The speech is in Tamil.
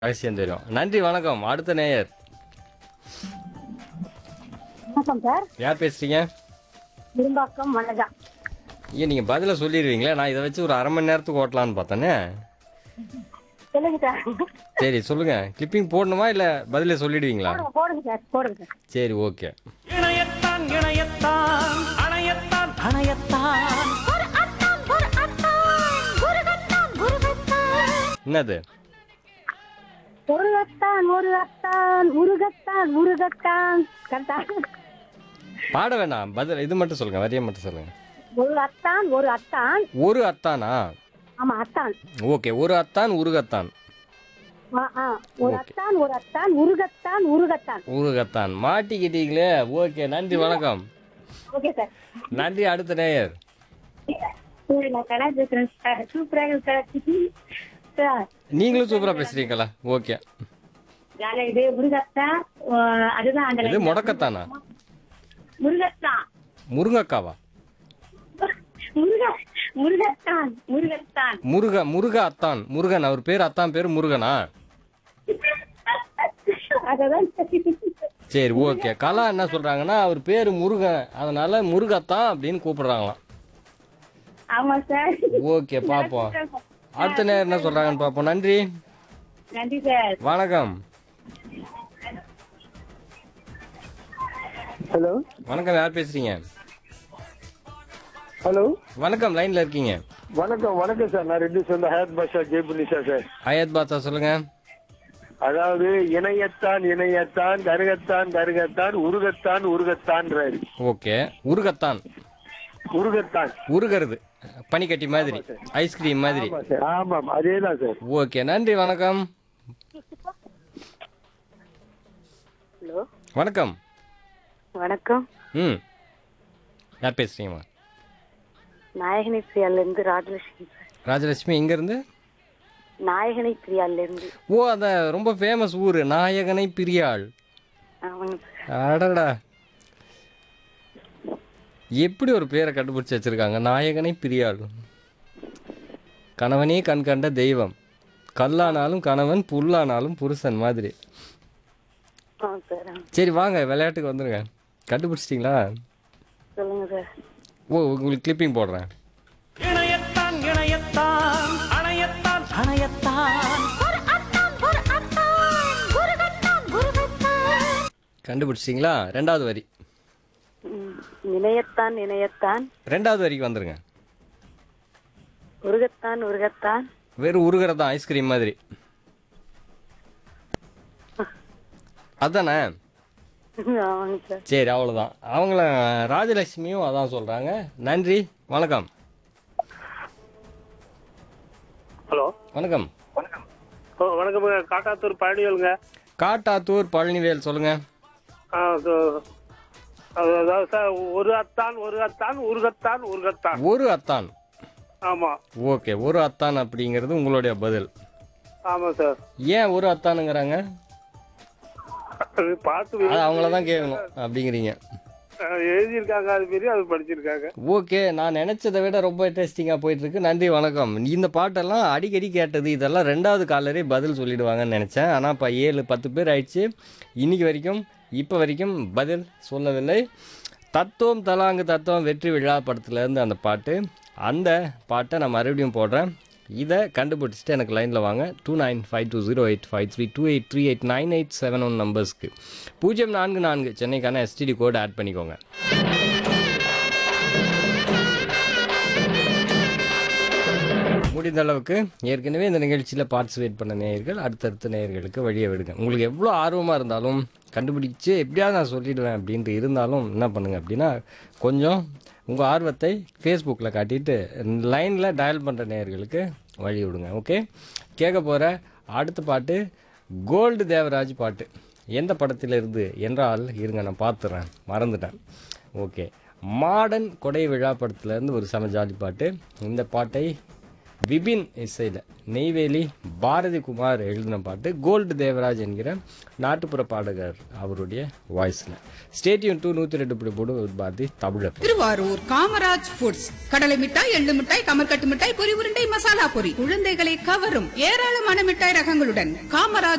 ரகசியம் தெரியும் நன்றி வணக்கம் அடுத்த நேயர் வணக்கம் சார் யார் பேசுறீங்க விரும்பாக்கம் வனஜா ஐயா நீங்க பதில சொல்லிடுவீங்களே நான் இதை வச்சு ஒரு அரை மணி நேரத்துக்கு ஓட்டலான்னு பார்த்தேனே சொல்லுங்க சார் சரி சொல்லுங்க கிளிப்பிங் போடணுமா இல்ல பதில சொல்லிடுவீங்களா போடுங்க போடுங்க சார் போடுங்க சார் சரி ஓகே இணையத்தான் இணையத்தான் அணையத்தான் அணையத்தான் ஒரு அத்தான் ஒரு அத்தான் முருகத்தான் முருகத்தான் என்னது ஒரு அத்தான் ஒரு அத்தான் முருகத்தான் முருகத்தான் கரெக்டா பாட வேணாம் பதில் இது மட்டும் சொல்லுங்க வரியை மட்டும் சொல்லுங்க ஒரு அத்தான் ஒரு அத்தான் ஒரு அத்தானா ஆமா அத்தான் ஓகே ஒரு அத்தான் உருகத்தான் ஆ, ஆ. ஒரு அத்தான் ஒரு அத்தான் முருகத்தான் முருகத்தான் உருகத்தான் மாட்டிக்கிட்டீங்களே ஓகே நன்றி வணக்கம் ஓகே சார் நன்றி அடுத்த நேயர் சார் நான் கடை பேசுறேன் சார் சூப்பராக சார் சார் நீங்களும் சூப்பரா பேசுறீங்களா ஓகே ஜாலியா இது முருகத்தான் ஆ, அதுதான் அந்த இது முடக்கத்தானா முருகத்தான் முருங்கக்காவா முருக முருகத்தான் முருகத்தான் முருக முருக அத்தான் முருகன் அவர் பேர் அத்தான் பேர் முருகனா அததான் சரி ஓகே கலா என்ன சொல்றாங்கன்னா அவர் பேர் முருகன் அதனால முருகத்தான் அப்படின்னு கூப்பிடுறாங்களாம் ஆமா சார் ஓகே பாப்போம் அடுத்த நேரம் என்ன சொல்றாங்கன்னு பாப்போம் நன்றி நன்றி சார் வணக்கம் ஹலோ வணக்கம் யார் பேசுறீங்க ஹலோ வணக்கம் லைன்ல இருக்கீங்க வணக்கம் வணக்கம் சார் நான் ரெண்டு சொந்த ஹயத் பாஷா ஜெயபுனிஷா சார் அயத் பாத்தா சொல்லுங்க அதாவது இணையத்தான் இணையத்தான் கருகத்தான் கருகத்தான் உருகத்தான் உருகத்தான்றாரு ஓகே உருகத்தான் உருகத்தான் உருகிறது பனிக்கட்டி மாதிரி ஐஸ்கிரீம் மாதிரி ஆமா சார் ஆமாம் அதே தான் சார் ஓகே நன்றி வணக்கம் ஹலோ வணக்கம் வணக்கம் ம் யார் பேசுறீங்கம்மா நாயகனை பிரியால இருந்து ராஜலட்சுமி சார் ராஜலட்சுமி எங்க இருந்து நாயகனை பிரியால இருந்து ஓ அந்த ரொம்ப ஃபேமஸ் ஊர் நாயகனை பிரியாள் ஆமாங்க சார் அடடா எப்படி ஒரு பேரை கண்டுபிடிச்சு வச்சிருக்காங்க நாயகனை பிரியாள் கணவனே கண் கண்ட தெய்வம் கல்லானாலும் கணவன் புல்லானாலும் புருஷன் மாதிரி ஆ சார் ஆ. சரி வாங்க விளையாட்டுக்கு வந்துருங்க கண்டுபிடிச்சிட்டிங்களா சொல்லுங்க சார் ஓ உங்களுக்கு கிளிப்பிங் போடுறேன் இணையத்தான் இணையத்தான் அணையத்தான் அணையத்தான் ஒரு அத்தான் ஒரு அத்தான் முருகத்தான் முருகத்தான் கண்டுபிடிச்சிட்டிங்களா ரெண்டாவது வரி ம், இணையத்தான் இணையத்தான் ரெண்டாவது வரிக்கு வந்துருங்க உருகத்தான் உருகத்தான் வெறும் உருகிறதான் ஐஸ்கிரீம் மாதிரி அதானே ஆமாங்க சார் சரி அவ்வளோதான் அவங்கள ராஜலட்சுமியும் அதான் சொல்கிறாங்க நன்றி வணக்கம் ஹலோ வணக்கம் ஓ வணக்கம் காட்டாத்தூர் பழனிவேலுங்க காட்டாத்தூர் பழனிவேல் சொல்லுங்க ஆ, அது- அது- அதாவது சார் ஒரு அத்தான் ஒரு அத்தான் உருகத்தான் உருகத்தான் ஒரு அத்தான் ஆமா ஓகே ஒரு அத்தான் அப்படிங்கிறது உங்களுடைய பதில் ஆமா சார் ஏன் ஒரு அத்தானுங்கிறாங்க அது பார்த்து அது அவங்கள தான் கேட்கணும் அப்படிங்கிறீங்க அஹ், எழுதியிருக்காங்க அது மாரி அது படிச்சிருக்காங்க ஓகே நான் நினைச்சதை விட ரொம்ப இன்ட்ரெஸ்டிங்காக போயிட்டு இருக்கு நன்றி வணக்கம் இந்த பாட்டெல்லாம் அடிக்கடி கேட்டது இதெல்லாம் ரெண்டாவது காலரே பதில் சொல்லிடுவாங்கன்னு நினச்சேன் ஆனால் இப்போ ஏழு பத்து பேர் ஆயிடுச்சு இன்னைக்கு வரைக்கும் இப்போ வரைக்கும் பதில் சொல்லவில்லை தத்துவம் தலாங்கு தத்துவம் வெற்றி விழா படத்துலேருந்து அந்த பாட்டு அந்த பாட்டை நான் மறுபடியும் போடுறேன் இதை கண்டுபிடிச்சிட்டு எனக்கு லைனில் வாங்க two nine five two zero eight five three two eight three eight nine eight seven one நம்பர்ஸ்க்கு பூஜ்ஜியம் நான்கு நான்கு சென்னைக்கான எஸ்டிடி கோட் ஆட் பண்ணிக்கோங்க முடிந்த அளவுக்கு ஏற்கனவே இந்த நிகழ்ச்சியில் பார்ட்டிசிபேட் பண்ண நேயர்கள் அடுத்தடுத்த நேயர்களுக்கு வழியை விடுங்க உங்களுக்கு எவ்வளோ ஆர்வமாக இருந்தாலும் கண்டுபிடிச்சு எப்படியாவது நான் சொல்லிடுவேன் அப்படின்ட்டு இருந்தாலும் என்ன பண்ணுங்க அப்படின்னா கொஞ்சம் உங்கள் ஆர்வத்தை ஃபேஸ்புக்கில் காட்டிட்டு லைனில் டயல் பண்ணுற நேயர்களுக்கு வழி விடுங்க ஓகே கேட்க போகிற அடுத்த பாட்டு கோல்டு தேவராஜ் பாட்டு எந்த படத்திலிருந்து என்றால் இருங்க நான் பார்த்துறேன் மறந்துட்டேன் ஓகே மாடர்ன் கொடை விழா படத்துலேருந்து ஒரு செம ஜாலி பாட்டு இந்த பாட்டை விபின் இசையில் நெய்வேலி பாரதி குமார் எழுதின பாட்டு கோல்டு தேவராஜ் என்கிற நாட்டுப்புற பாடகர் அவருடைய வாய்ஸில் ஸ்டேடியம் டூ நூற்றி ரெண்டு புள்ளி போடு பாரதி தமிழர் திருவாரூர் காமராஜ் ஃபுட்ஸ் கடலை மிட்டாய் எள்ளு மிட்டாய் கமர்கட்டு மிட்டாய் பொரி உருண்டை மசாலா பொரி குழந்தைகளை கவரும் ஏராளமான மிட்டாய் ரகங்களுடன் காமராஜ்